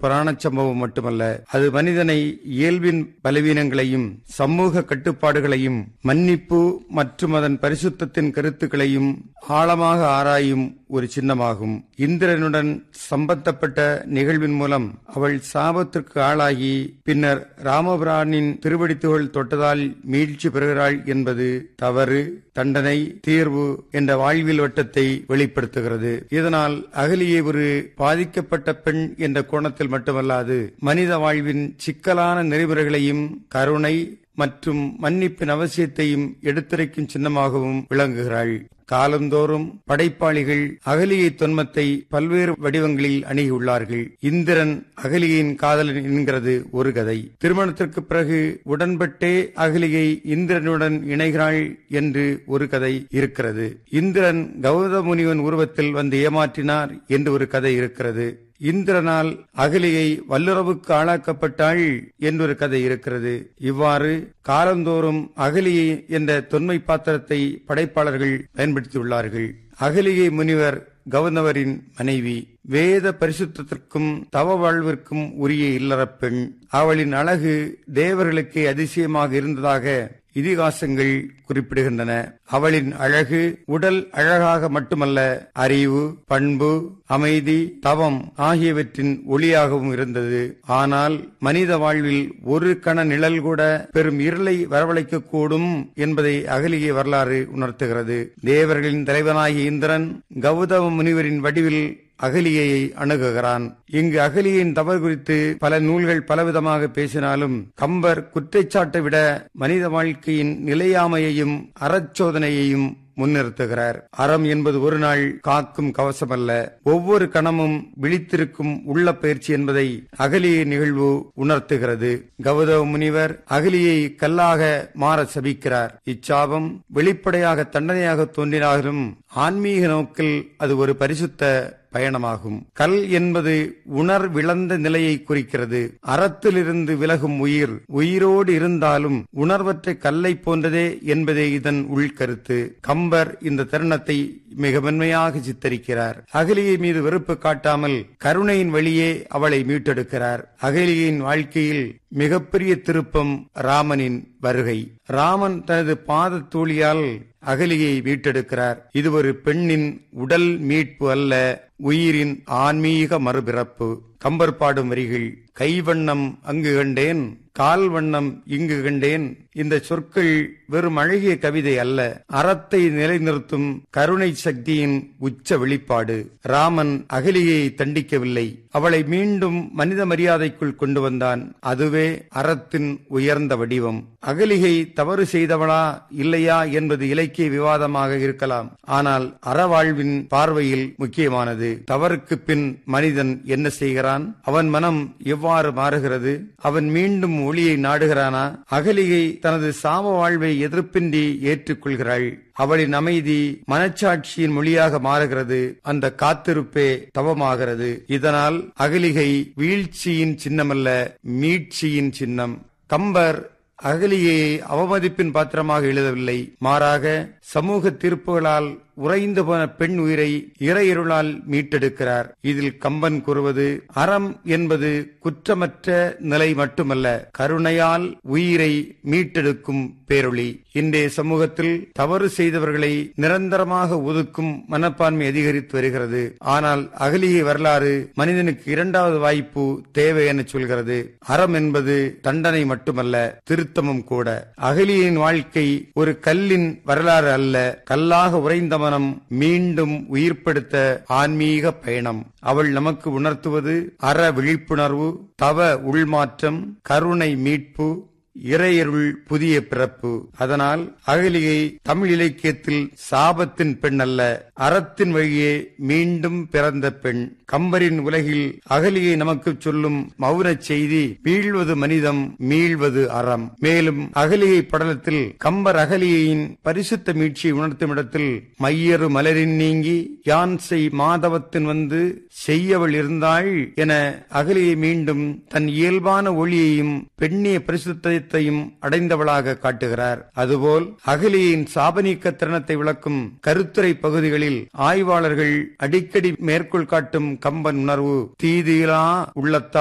புராணச் சம்பவம் மட்டுமல்ல அது மனிதனை இயல்பின் பலவீனங்களையும் சமூக கட்டுப்பாடுகளையும் மன்னிப்பு மற்றும் அதன் பரிசுத்தத்தின் கருத்துக்களையும் ஆழமாக ஆராயும் ஒரு சின்னமாகும் இந்திரனுடன் சம்பந்தப்பட்ட நிகழ்வின் மூலம் அவள் சாபத்திற்கு ஆளாகி பின்னர் ராமபிரானின் திருவடித்துகள் தொட்டதால் மீழ்ச்சி பெறுகிறாள் என்பது தவறு தண்டனை தீர்வு என்ற வாழ்வில் வட்டத்தை வெளிப்படுத்துகிறது இதனால் அகலியை ஒரு பாதிக்கப்பட்ட பெண் என்ற கோணத்தில் மட்டுமல்லாது மனித வாழ்வின் சிக்கலான நெறிமுறைகளையும் கருணை மற்றும் மன்னிப்பின் அவசியத்தையும் எடுத்துரைக்கும் சின்னமாகவும் விளங்குகிறாள் காலந்தோறும் படைப்பாளிகள் அகலியை தொன்மத்தை பல்வேறு வடிவங்களில் அணுகியுள்ளார்கள் இந்திரன் அகலியின் காதலன் என்கிறது ஒரு கதை திருமணத்திற்கு பிறகு உடன்பட்டே அகலியை இந்திரனுடன் இணைகிறாள் என்று ஒரு கதை இருக்கிறது இந்திரன் கௌதம முனிவன் உருவத்தில் வந்து ஏமாற்றினார் என்று ஒரு கதை இருக்கிறது இந்திரனால் அகலியை வல்லுறவுக்கு ஆளாக்கப்பட்டாள் என்றொரு கதை இருக்கிறது இவ்வாறு காலந்தோறும் அகலியை என்ற தொன்மை பாத்திரத்தை படைப்பாளர்கள் பயன்படுத்தியுள்ளார்கள் அகலியை முனிவர் கவர்னவரின் மனைவி வேத பரிசுத்தத்திற்கும் தவ வாழ்விற்கும் உரிய இல்லறப் பெண் அவளின் அழகு தேவர்களுக்கே அதிசயமாக இருந்ததாக இதிகாசங்கள் குறிப்பிடுகின்றன அவளின் அழகு உடல் அழகாக மட்டுமல்ல அறிவு பண்பு அமைதி தவம் ஆகியவற்றின் ஒளியாகவும் இருந்தது ஆனால் மனித வாழ்வில் ஒரு கண நிழல் கூட பெரும் இருளை வரவழைக்க கூடும் என்பதை அகலிய வரலாறு உணர்த்துகிறது தேவர்களின் தலைவனாகிய இந்திரன் கௌதம முனிவரின் வடிவில் அகலியை அணுகுகிறான் இங்கு அகலியின் தவறு குறித்து பல நூல்கள் பலவிதமாக பேசினாலும் கம்பர் குற்றச்சாட்டை விட மனித வாழ்க்கையின் நிலையாமையையும் அறச்சோதனையையும் முன்னிறுத்துகிறார் அறம் என்பது ஒரு நாள் காக்கும் கவசம் அல்ல ஒவ்வொரு கணமும் விழித்திருக்கும் உள்ள பயிற்சி என்பதை அகலிய நிகழ்வு உணர்த்துகிறது கௌதம முனிவர் அகலியை கல்லாக மாற சபிக்கிறார் இச்சாபம் வெளிப்படையாக தண்டனையாக தோன்றினாலும் ஆன்மீக நோக்கில் அது ஒரு பரிசுத்த பயணமாகும் கல் என்பது உணர்விழந்த நிலையை குறிக்கிறது அறத்திலிருந்து விலகும் உயிர் உயிரோடு இருந்தாலும் உணர்வற்ற கல்லை போன்றதே என்பதே இதன் உள்கருத்து கம்பர் இந்த தருணத்தை மிக மென்மையாக சித்தரிக்கிறார் அகலியை மீது வெறுப்பு காட்டாமல் கருணையின் வழியே அவளை மீட்டெடுக்கிறார் அகலியின் வாழ்க்கையில் மிகப்பெரிய திருப்பம் ராமனின் வருகை ராமன் தனது பாத தூளியால் அகலியை மீட்டெடுக்கிறார் இது ஒரு பெண்ணின் உடல் மீட்பு அல்ல உயிரின் ஆன்மீக மறுபிறப்பு கம்பர் பாடும் வரிகள் கைவண்ணம் அங்கு கண்டேன் கால் வண்ணம் இங்கு கண்டேன் இந்த சொற்கள் வெறும் அழகிய கவிதை அல்ல அறத்தை நிலைநிறுத்தும் கருணை சக்தியின் உச்ச வெளிப்பாடு ராமன் அகலியை தண்டிக்கவில்லை அவளை மீண்டும் மனித மரியாதைக்குள் கொண்டு வந்தான் அதுவே அறத்தின் உயர்ந்த வடிவம் அகலிகை தவறு செய்தவளா இல்லையா என்பது இலக்கிய விவாதமாக இருக்கலாம் ஆனால் அறவாழ்வின் பார்வையில் முக்கியமானது தவறுக்கு பின் மனிதன் என்ன செய்கிறான் அவன் மனம் எவ்வாறு மாறுகிறது அவன் மீண்டும் ஒளியை நாடுகிறானா அகலிகை தனது சாம வாழ்வை எதிர்ப்பின்றி ஏற்றுக்கொள்கிறாள் அவளின் அமைதி மனச்சாட்சியின் மொழியாக மாறுகிறது அந்த காத்திருப்பே தவமாகிறது இதனால் அகலிகை வீழ்ச்சியின் சின்னமல்ல மீட்சியின் சின்னம் கம்பர் அகலியை அவமதிப்பின் பாத்திரமாக எழுதவில்லை மாறாக சமூக தீர்ப்புகளால் உறைந்து போன பெண் உயிரை இறையிருளால் மீட்டெடுக்கிறார் இதில் கம்பன் கூறுவது அறம் என்பது குற்றமற்ற நிலை மட்டுமல்ல கருணையால் உயிரை மீட்டெடுக்கும் பேரொளி இன்றைய சமூகத்தில் தவறு செய்தவர்களை நிரந்தரமாக ஒதுக்கும் மனப்பான்மை அதிகரித்து வருகிறது ஆனால் அகலிகை வரலாறு மனிதனுக்கு இரண்டாவது வாய்ப்பு தேவை என சொல்கிறது அறம் என்பது தண்டனை மட்டுமல்ல திருத்தமும் கூட அகலியின் வாழ்க்கை ஒரு கல்லின் வரலாறு அல்ல கல்லாக உறைந்த மனம் மீண்டும் உயிர்ப்படுத்த ஆன்மீக பயணம் அவள் நமக்கு உணர்த்துவது அற விழிப்புணர்வு தவ உள்மாற்றம் கருணை மீட்பு இறையருள் புதிய பிறப்பு அதனால் அகலிகை தமிழ் இலக்கியத்தில் சாபத்தின் பெண் அல்ல அறத்தின் வழியே மீண்டும் பிறந்த பெண் கம்பரின் உலகில் அகலியை நமக்கு சொல்லும் மௌன செய்தி வீழ்வது மனிதம் மீள்வது அறம் மேலும் அகலியை படலத்தில் கம்பர் அகலியின் பரிசுத்த மீட்சியை உணர்த்தும் இடத்தில் மையறு மலரின் நீங்கி யான் செய் மாதவத்தின் வந்து செய்யவள் இருந்தாள் என அகலியை மீண்டும் தன் இயல்பான ஒளியையும் பெண்ணிய பரிசுத்தையும் அடைந்தவளாக காட்டுகிறார் அதுபோல் அகலியின் சாபநீக்க திறனத்தை விளக்கும் கருத்துரை பகுதிகளில் ஆய்வாளர்கள் அடிக்கடி மேற்கோள் காட்டும் கம்பன் உணர்வு தீதியிலா உள்ளத்தால்